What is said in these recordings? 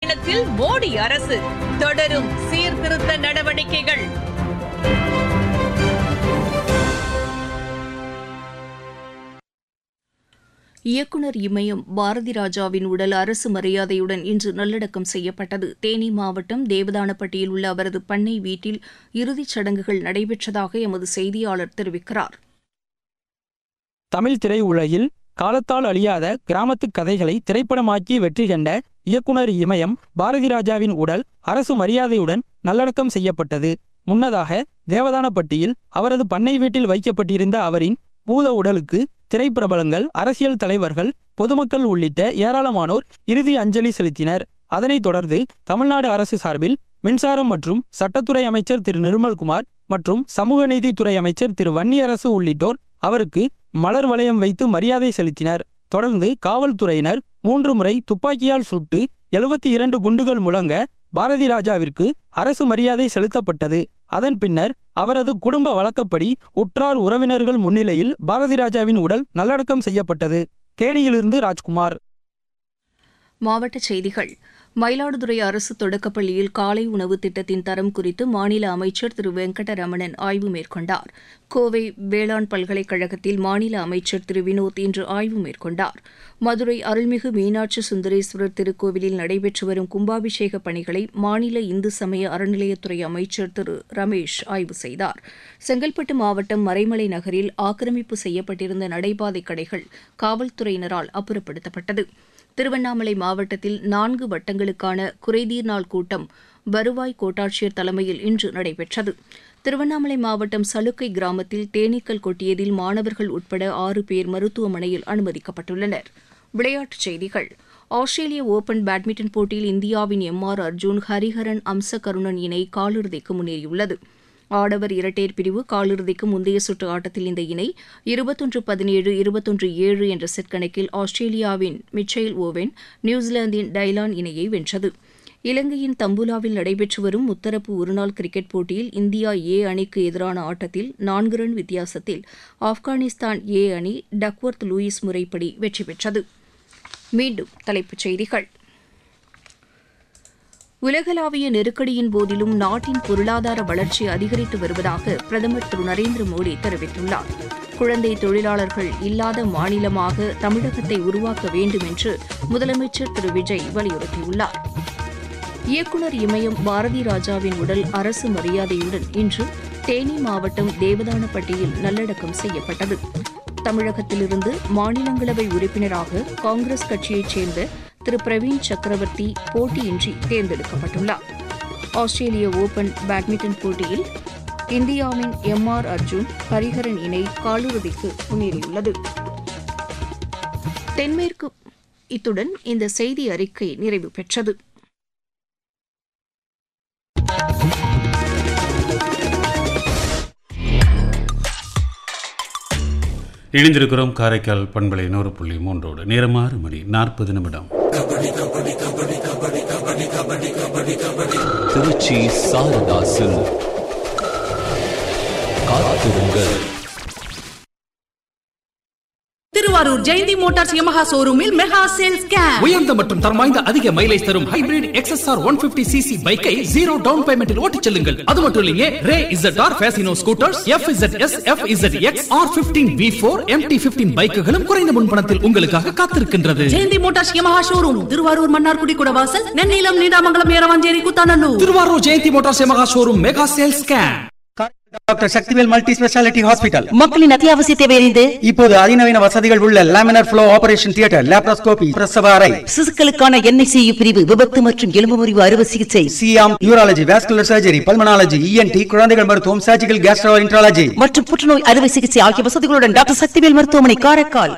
பயணத்தில் மோடி அரசு தொடரும் சீர்திருத்த நடவடிக்கைகள் இயக்குனர் இமயம் பாரதி ராஜாவின் உடல் அரசு மரியாதையுடன் இன்று நல்லடக்கம் செய்யப்பட்டது தேனி மாவட்டம் தேவதானப்பட்டியில் உள்ள அவரது பண்ணை வீட்டில் இறுதிச் சடங்குகள் நடைபெற்றதாக எமது செய்தியாளர் தெரிவிக்கிறார் தமிழ் திரையுலகில் காலத்தால் அழியாத கிராமத்து கதைகளை திரைப்படமாக்கி வெற்றி கண்ட இயக்குனர் இமயம் பாரதி ராஜாவின் உடல் அரசு மரியாதையுடன் நல்லடக்கம் செய்யப்பட்டது முன்னதாக தேவதானப்பட்டியில் அவரது பண்ணை வீட்டில் வைக்கப்பட்டிருந்த அவரின் பூத உடலுக்கு திரைப்பிரபலங்கள் அரசியல் தலைவர்கள் பொதுமக்கள் உள்ளிட்ட ஏராளமானோர் இறுதி அஞ்சலி செலுத்தினர் அதனைத் தொடர்ந்து தமிழ்நாடு அரசு சார்பில் மின்சாரம் மற்றும் சட்டத்துறை அமைச்சர் திரு நிர்மல்குமார் மற்றும் சமூக நீதித்துறை அமைச்சர் திரு வன்னியரசு உள்ளிட்டோர் அவருக்கு மலர் வளையம் வைத்து மரியாதை செலுத்தினர் தொடர்ந்து காவல்துறையினர் மூன்று முறை துப்பாக்கியால் சுட்டு எழுபத்தி இரண்டு குண்டுகள் முழங்க பாரதி ராஜாவிற்கு அரசு மரியாதை செலுத்தப்பட்டது அதன் பின்னர் அவரது குடும்ப வழக்கப்படி உற்றார் உறவினர்கள் முன்னிலையில் பாரதி ராஜாவின் உடல் நல்லடக்கம் செய்யப்பட்டது தேனியிலிருந்து ராஜ்குமார் மாவட்டச் செய்திகள் மயிலாடுதுறை அரசு தொடக்கப்பள்ளியில் காலை உணவு திட்டத்தின் தரம் குறித்து மாநில அமைச்சர் திரு வெங்கடரமணன் ஆய்வு மேற்கொண்டார் கோவை வேளாண் பல்கலைக்கழகத்தில் மாநில அமைச்சர் திரு வினோத் இன்று ஆய்வு மேற்கொண்டார் மதுரை அருள்மிகு மீனாட்சி சுந்தரேஸ்வரர் திருக்கோவிலில் நடைபெற்று வரும் கும்பாபிஷேக பணிகளை மாநில இந்து சமய அறநிலையத்துறை அமைச்சர் திரு ரமேஷ் ஆய்வு செய்தார் செங்கல்பட்டு மாவட்டம் மறைமலை நகரில் ஆக்கிரமிப்பு செய்யப்பட்டிருந்த நடைபாதை கடைகள் காவல்துறையினரால் அப்புறப்படுத்தப்பட்டது திருவண்ணாமலை மாவட்டத்தில் நான்கு வட்டங்களுக்கான குறைதீர் நாள் கூட்டம் வருவாய் கோட்டாட்சியர் தலைமையில் இன்று நடைபெற்றது திருவண்ணாமலை மாவட்டம் சலுக்கை கிராமத்தில் தேனீக்கள் கொட்டியதில் மாணவர்கள் உட்பட ஆறு பேர் மருத்துவமனையில் அனுமதிக்கப்பட்டுள்ளனர் விளையாட்டுச் செய்திகள் ஆஸ்திரேலிய ஓபன் பேட்மிண்டன் போட்டியில் இந்தியாவின் எம் ஆர் அர்ஜுன் ஹரிஹரன் அம்சகருணன் இணை காலிறுதிக்கு முன்னேறியுள்ளது ஆடவர் இரட்டையர் பிரிவு காலிறுதிக்கு முந்தைய சுற்று ஆட்டத்தில் இந்த இணை இருபத்தொன்று பதினேழு இருபத்தொன்று ஏழு என்ற செட் கணக்கில் ஆஸ்திரேலியாவின் மிச்சைல் ஓவென் நியூசிலாந்தின் டைலான் இணையை வென்றது இலங்கையின் தம்புலாவில் நடைபெற்று வரும் முத்தரப்பு ஒருநாள் கிரிக்கெட் போட்டியில் இந்தியா ஏ அணிக்கு எதிரான ஆட்டத்தில் நான்கு ரன் வித்தியாசத்தில் ஆப்கானிஸ்தான் ஏ அணி டக்வர்த் லூயிஸ் முறைப்படி வெற்றி பெற்றது மீண்டும் தலைப்புச் செய்திகள் உலகளாவிய நெருக்கடியின் போதிலும் நாட்டின் பொருளாதார வளர்ச்சி அதிகரித்து வருவதாக பிரதமர் திரு நரேந்திர மோடி தெரிவித்துள்ளார் குழந்தை தொழிலாளர்கள் இல்லாத மாநிலமாக தமிழகத்தை உருவாக்க வேண்டும் என்று முதலமைச்சர் திரு விஜய் வலியுறுத்தியுள்ளார் இயக்குநர் இமயம் பாரதி ராஜாவின் உடல் அரசு மரியாதையுடன் இன்று தேனி மாவட்டம் தேவதானப்பட்டியில் நல்லடக்கம் செய்யப்பட்டது தமிழகத்திலிருந்து மாநிலங்களவை உறுப்பினராக காங்கிரஸ் கட்சியைச் சேர்ந்த திரு பிரவீன் சக்கரவர்த்தி போட்டியின்றி தேர்ந்தெடுக்கப்பட்டுள்ளார் ஆஸ்திரேலிய ஓபன் பேட்மிண்டன் போட்டியில் இந்தியாவின் எம் ஆர் அர்ஜுன் ஹரிஹரன் இணை காலிறுதிக்கு முன்னேறியுள்ளது தென்மேற்கு இத்துடன் இந்த செய்தி அறிக்கை நிறைவு பெற்றது இணைந்திருக்கிறோம் காரைக்கால் பண்பலை நூறு புள்ளி மூன்றோடு நேரம் ஆறு மணி நாற்பது நிமிடம் திருச்சி சாரதாசில் காத்திருங்கள் திருவாரூர் ஜெயந்தி மோட்டார்ஸ் யமஹா ஷோரூமில் மெகா சேல்ஸ் கேம்ப் உயர்ந்த மற்றும் தரம் வாய்ந்த அதிக மைலேஜ் தரும் hybrid XSR one fifty CC பைக்கை ஜீரோ டவுன் பேமெண்டில் ஓட்டிச் செல்லுங்கள் அது மட்டும் இல்லையே Ray Z R Fascino scooters F Z S F Z X R fifteen V four MT fifteen பைக்குகளும் குறைந்த முன்பணத்தில் உங்களுக்காக காத்திருக்கின்றது Jayanthi motors Yamaha showroom Tiruvarur Mannargudi Kudavasal நெல்லிலம் Needamangalam Eravancheri Koothanallur Tiruvarur Jayanthi motors Yamaha showroom mega sales camp doctor Sakthivel multi speciality hospital மக்களின் அத்தியாவசிய தேவையறிந்து இப்போது அதிநவீன வசதிகள் உள்ள laminar flow operation theatre laparoscopy பிரசவ அறை சிசுக்களுக்கான என்ஐசியு பிரிவு விபத்து மற்றும் எலும்பு முறிவு அறுவை சிகிச்சை சியாம் urology vascular surgery pulmonology ENT குழந்தைகள் மருத்துவம் சர்ஜிக்கல் கேஸ்ட்ரோ இன்ட்ராலஜி மற்றும் புற்றுநோய் அறுவை சிகிச்சை ஆகிய வசதிகளுடன் டாக்டர் சக்திவேல் மருத்துவமனை காரைக்கால்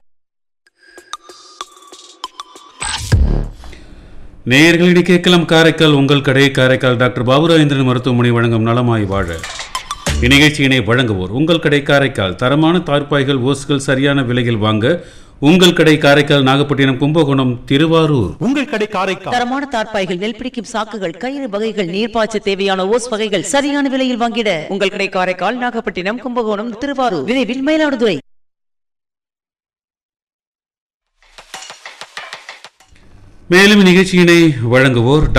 நேயர்களிடையே கேட்கலாம் காரைக்கால் உங்கள் கடை காரைக்கால் டாக்டர் பாபுராஜேந்திரன் மருத்துவமனை வழங்கும் நலமாய் வாழ இந்நிகழ்ச்சியினை வழங்குவோர் உங்கள் கடை காரைக்கால் தரமான தார்ப்பாய்கள் ஓசுகள் சரியான விலையில் வாங்க உங்கள் கடை காரைக்கால் நாகப்பட்டினம் கும்பகோணம் திருவாரூர் உங்கள் கடை காரைக்கால் தரமான தார்ப்பாய்கள் நெல் பிடிக்கும் சாக்குகள் கயிறு வகைகள் நீர்ப்பாய்ச்ச தேவையான ஓஸ் வகைகள் சரியான விலையில் வாங்கிட உங்கள் கடை காரைக்கால் நாகப்பட்டினம் கும்பகோணம் திருவாரூர் விரைவில் மயிலாடுதுறை மேலும் இந்நிகழ்ச்சியினை வழங்குவோர்